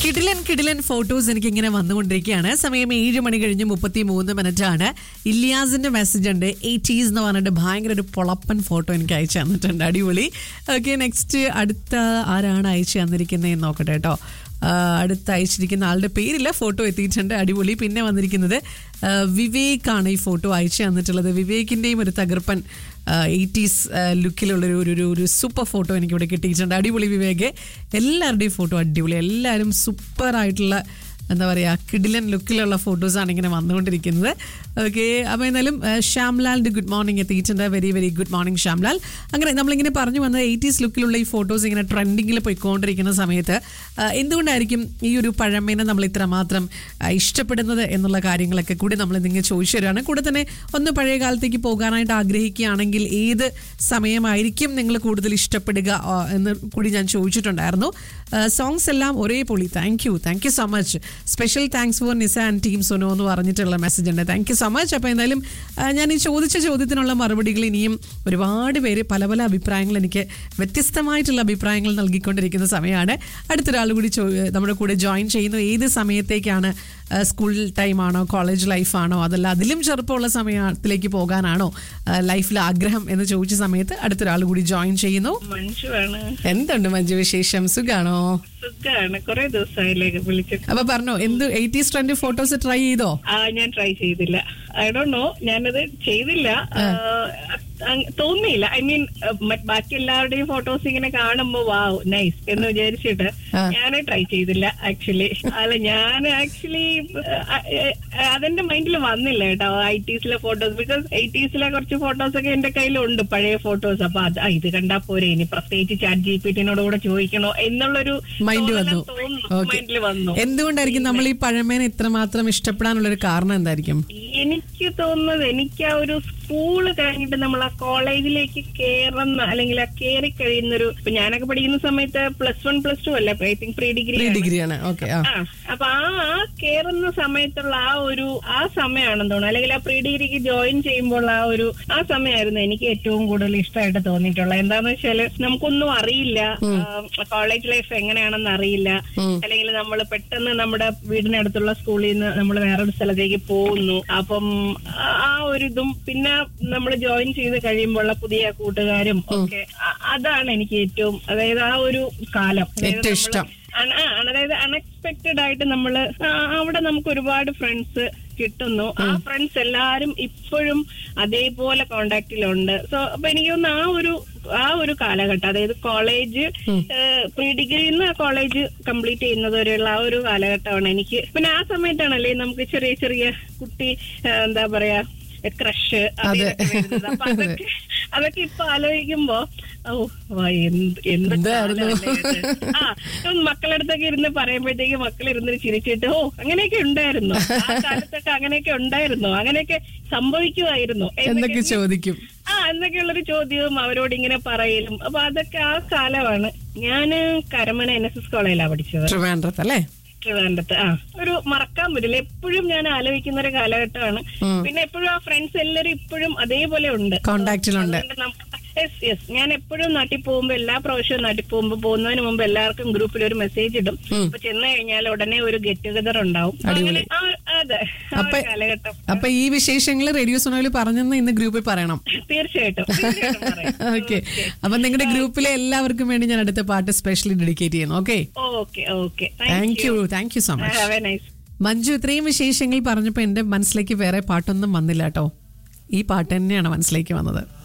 കിടിലൻ കിടിലൻ ഫോട്ടോസ് എനിക്ക് ഇങ്ങനെ വന്നുകൊണ്ടിരിക്കുകയാണ് സമയം ഏഴ് മണി കഴിഞ്ഞ് മുപ്പത്തി മൂന്ന് മിനിറ്റ് ആണ് ഇല്ലിയാസിന്റെ മെസ്സേജ് ഉണ്ട് എയ്റ്റീസ് എന്ന് പറഞ്ഞിട്ട് ഭയങ്കര ഒരു പൊളപ്പൻ ഫോട്ടോ എനിക്ക് അയച്ചു തന്നിട്ടുണ്ട് അടിപൊളി ഓക്കെ നെക്സ്റ്റ് അടുത്ത ആരാണ് അയച്ചു തന്നിരിക്കുന്നതെന്ന് നോക്കട്ടെ കേട്ടോ ആ, അടുത്ത് അയച്ചിരിക്കുന്ന ആളുടെ പേരില്ല ഫോട്ടോ എത്തിയിട്ടുണ്ട് അടിപൊളി പിന്നെ വന്നിരിക്കുന്നത് ആ, വിവേക് ആണ് ഈ ഫോട്ടോ അയച്ചു തന്നിട്ടുള്ളത് വിവേകിന്റെയും ഒരു തകർപ്പൻ എയ്റ്റീസ് ലുക്കിലുള്ളൊരു ഒരു ഒരു ഒരു സൂപ്പർ ഫോട്ടോ എനിക്കിവിടെ കിട്ടിയിട്ടുണ്ട് അടിപൊളി വിവേക് എല്ലാവരുടെയും ഫോട്ടോ അടിപൊളി എല്ലാവരും സൂപ്പർ ആയിട്ടുള്ള എന്താ പറയുക കിഡിലൻ ലുക്കിലുള്ള ഫോട്ടോസാണ് ഇങ്ങനെ വന്നുകൊണ്ടിരിക്കുന്നത് ഓക്കെ അപ്പോൾ എന്തായാലും ആ, ശ്യാംലാലിൻ്റെ ഗുഡ് മോർണിംഗ് എത്തിയിട്ടുണ്ട് very very good morning Shyamlal അങ്ങനെ നമ്മളിങ്ങനെ പറഞ്ഞു വന്ന എയ്റ്റീസ് ലുക്കിലുള്ള ഈ ഫോട്ടോസ് ഇങ്ങനെ ട്രെൻഡിങ്ങിൽ പോയിക്കൊണ്ടിരിക്കുന്ന സമയത്ത് ആ, എന്തുകൊണ്ടായിരിക്കും ഈ ഒരു പഴമേനെ നമ്മൾ ഇത്രമാത്രം ആ, ഇഷ്ടപ്പെടുന്നത് എന്നുള്ള കാര്യങ്ങളൊക്കെ കൂടി നമ്മൾ നിങ്ങൾ ചോദിച്ചു തരാണ് കൂടെ തന്നെ ഒന്ന് പഴയ കാലത്തേക്ക് പോകാനായിട്ട് ആഗ്രഹിക്കുകയാണെങ്കിൽ ഏത് സമയമായിരിക്കും നിങ്ങൾ കൂടുതൽ ഇഷ്ടപ്പെടുക ആ, എന്ന് കൂടി ഞാൻ ചോദിച്ചിട്ടുണ്ടായിരുന്നു സോങ്സ് എല്ലാം ഒരേ പൊളി thank you thank you so much special thanks for Nisa and team Suno എന്ന് പറഞ്ഞിട്ടുള്ള മെസ്സേജ് ഉണ്ട് താങ്ക് യു സോ മച്ച് അപ്പോൾ എന്തായാലും ആ, ഞാൻ ഈ ചോദിച്ച ചോദ്യത്തിനുള്ള മറുപടികൾ ഇനിയും ഒരുപാട് പേര് പല പല അഭിപ്രായങ്ങൾ എനിക്ക് വ്യത്യസ്തമായിട്ടുള്ള അഭിപ്രായങ്ങൾ നൽകിക്കൊണ്ടിരിക്കുന്ന സമയമാണ് അടുത്തൊരാൾ കൂടി ചോ- നമ്മുടെ കൂടെ ജോയിൻ ചെയ്യുന്നു ഏത് സമയത്തേക്കാണ് ആ, സ്കൂൾ ടൈമാണോ കോളേജ് ലൈഫാണോ അതല്ല അതിലും ചെറുപ്പമുള്ള സമയത്തിലേക്ക് പോകാനാണോ ലൈഫിൽ ആഗ്രഹം എന്ന് ചോദിച്ച സമയത്ത് അടുത്തൊരാൾ കൂടി ജോയിൻ ചെയ്യുന്നു മഞ്ജുവാണ് എന്തുണ്ട് മഞ്ജു വിശേഷം സുഖാണോ സുഖാണ് കുറെ ദിവസമായില്ലേ വിളിച്ചിട്ട് അപ്പൊ പറഞ്ഞോ എന്ത് എയ്റ്റീസ് ട്രെൻഡ് ഫോട്ടോസ് ട്രൈ ചെയ്തോ ആ ഞാൻ ട്രൈ ചെയ്തില്ല ഐ ഡോ നോ ഞാനത് ചെയ്തില്ല ആ, അങ് തോന്നിയില്ല ഐ മീൻ ബാക്കി എല്ലാവരുടെയും ഫോട്ടോസ് ഇങ്ങനെ കാണുമ്പോ വാവ് നൈസ് എന്ന് വിചാരിച്ചിട്ട് ആ. ഞാൻ ട്രൈ ചെയ്തില്ല ആക്ച്വലി അല്ല ഞാൻ ആക്ച്വലി അതെന്റെ മൈൻഡിൽ വന്നില്ല കേട്ടോ ഐറ്റീസിലെ ഫോട്ടോസ് ബിക്കോസ് എയ്റ്റീസിലെ കുറച്ച് ഫോട്ടോസ് ഒക്കെ എന്റെ കയ്യിലുണ്ട് പഴയ ഫോട്ടോസ് അപ്പൊ അത് ആ, ഇത് കണ്ടാ പോരെ ഇനി പ്രത്യേകിച്ച് ചാറ്റ് ജി പി ടിനോട് കൂടെ ചോദിക്കണോ എന്നുള്ളൊരു മൈൻഡ് തോന്നല് വന്നു തോന്നുന്നു ഓക്കെ മൈൻഡിൽ വന്നു എന്തുകൊണ്ടായിരിക്കും നമ്മൾ ഈ പഴമേനെ ഇത്രമാത്രം ഇഷ്ടപ്പെടാനുള്ള ഒരു കാരണം എന്തായിരിക്കും എനിക്ക് തോന്നുന്നത് എനിക്ക് ആ ഒരു സ്കൂള് കഴിഞ്ഞിട്ട് നമ്മൾ ആ കോളേജിലേക്ക് കേറുന്ന അല്ലെങ്കിൽ ആ കയറി കഴിയുന്ന ഒരു ഇപ്പൊ ഞാനൊക്കെ പഠിക്കുന്ന സമയത്ത് പ്ലസ് വൺ പ്ലസ് ടു അല്ല I think pre degree pre ഡിഗ്രിയാണ് ഓക്കെ ആ ആ അപ്പൊ ആ ആ കേറുന്ന സമയത്തുള്ള ആ ഒരു ആ സമയമാണെന്ന് തോന്നുന്നു അല്ലെങ്കിൽ ആ പ്രീ ഡിഗ്രിക്ക് ജോയിൻ ചെയ്യുമ്പോൾ ആ ഒരു ആ സമയമായിരുന്നു എനിക്ക് ഏറ്റവും കൂടുതൽ ഇഷ്ടമായിട്ട് തോന്നിയിട്ടുള്ളത് എന്താന്ന് വെച്ചാല് നമുക്കൊന്നും അറിയില്ല കോളേജ് ലൈഫ് എങ്ങനെയാണെന്ന് അറിയില്ല അല്ലെങ്കിൽ നമ്മൾ പെട്ടെന്ന് നമ്മുടെ വീടിനടുത്തുള്ള സ്കൂളിൽ നിന്ന് നമ്മൾ വേറൊരു സ്ഥലത്തേക്ക് പോകുന്നു അപ്പം ആ- ആ ഒരു ഇതും പിന്നെ നമ്മൾ ജോയിൻ ചെയ്ത് കഴിയുമ്പോഴുള്ള പുതിയ കൂട്ടുകാരും ഒക്കെ അ- അതാണ് എനിക്ക് ഏറ്റവും അതായത് ആ ഒരു കാലം അതായത് ഏറ്റവും നമ്മള് ഇഷ്ടം. അണ- ആ, അതായത് അൺഎക്സ്പെക്ടഡ് ആയിട്ട് നമ്മള് ആ, അവിടെ നമുക്ക് ഒരുപാട് ഫ്രണ്ട്സ് കിട്ടുന്നു ആ ഫ്രണ്ട്സ് എല്ലാരും ഇപ്പോഴും അതേപോലെ കോണ്ടാക്റ്റിലുണ്ട് സോ അപ്പൊ എനിക്ക് തോന്നുന്നു ആ ഒരു ആ ഒരു കാലഘട്ടം അതായത് കോളേജ് പ്രീ ഡിഗ്രിയിൽ നിന്ന് കോളേജ് കംപ്ലീറ്റ് ചെയ്യുന്നത് വരെയുള്ള ആ ഒരു കാലഘട്ടമാണ് എനിക്ക് പിന്നെ ആ സമയത്താണല്ലേ നമുക്ക് ചെറിയ ചെറിയ കുട്ടി ആ, എന്താ പറയാ ക്രഷ് അപ്പൊ അതൊക്കെ അതൊക്കെ ഇപ്പൊ ആലോചിക്കുമ്പോ ഓ വാ, എന്ത് എന്ത് എന്തായിരുന്നു? കാലമല്ലേ ഇത്? ആ ഇപ്പം മക്കളടുത്തൊക്കെ ഇരുന്ന് പറയുമ്പോഴത്തേക്ക് മക്കൾ ഇരുന്ന് ചിരിച്ചിട്ട് ഓ അങ്ങനെയൊക്കെ ഉണ്ടായിരുന്നു ആ കാലത്തൊക്കെ അങ്ങനെയൊക്കെ ഉണ്ടായിരുന്നു അങ്ങനെയൊക്കെ സംഭവിക്കുമായിരുന്നു എന്തൊക്കെ ചോദിക്കും ആ എന്നൊക്കെയുള്ളൊരു ചോദ്യവും അവരോട് ഇങ്ങനെ പറയലും അപ്പൊ അതൊക്കെ ആ കാലമാണ് ഞാന് കരമന എൻ എസ് എസ് കോളേജിലാണ് പഠിച്ചത് ട്രിവാൻഡ്രത്ത് അല്ലേ ട്രിവാൻഡ്രത്ത് ആ ഒരു മറക്കാൻ പറ്റില്ല എപ്പോഴും ഞാൻ ആലോചിക്കുന്ന ഒരു കാലഘട്ടമാണ് പിന്നെ എപ്പോഴും ആ ഫ്രണ്ട്സ് എല്ലാരും ഇപ്പോഴും അതേപോലെ ഉണ്ട് കോണ്ടാക്റ്റിലുണ്ട് യെസ് യെസ് ഞാൻ എപ്പോഴും നാട്ടിൽ പോകുമ്പോ എല്ലാ പ്രാവശ്യവും നാട്ടിൽ പോകുമ്പോ പോകുന്നതിന് മുമ്പ് എല്ലാവർക്കും ഗ്രൂപ്പിൽ ഒരു മെസ്സേജ് ഇടും അപ്പൊ ചെന്ന് കഴിഞ്ഞാൽ ഉടനെ ഒരു ഗെറ്റ് ടുഗദർ ഉണ്ടാവും അങ്ങനെ ആ, അതെ ആ ഒരു കാലഘട്ടം അപ്പൊ ഈ വിശേഷങ്ങൾ റേഡിയോ സോണോയിൽ പറഞ്ഞെന്ന് ഇന്ന് ഗ്രൂപ്പിൽ പറയണം തീർച്ചയായിട്ടും തീർച്ചയായിട്ടും പറയാം. ഓക്കെ അപ്പൊ നിങ്ങളുടെ ഗ്രൂപ്പിലെ എല്ലാവർക്കും വേണ്ടി ഞാൻ അടുത്ത പാട്ട് സ്പെഷ്യലി ഡെഡിക്കേറ്റ് ചെയ്യുന്നു okay okay okay thank you thank you so much have a nice Manju ഇത്രയും വിശേഷങ്ങൾ പറഞ്ഞപ്പോ എന്റെ മനസ്സിലേക്ക് വേറെ പാട്ടൊന്നും വന്നില്ല കേട്ടോ ഈ പാട്ട് തന്നെയാണ് മനസ്സിലേക്ക് വന്നത്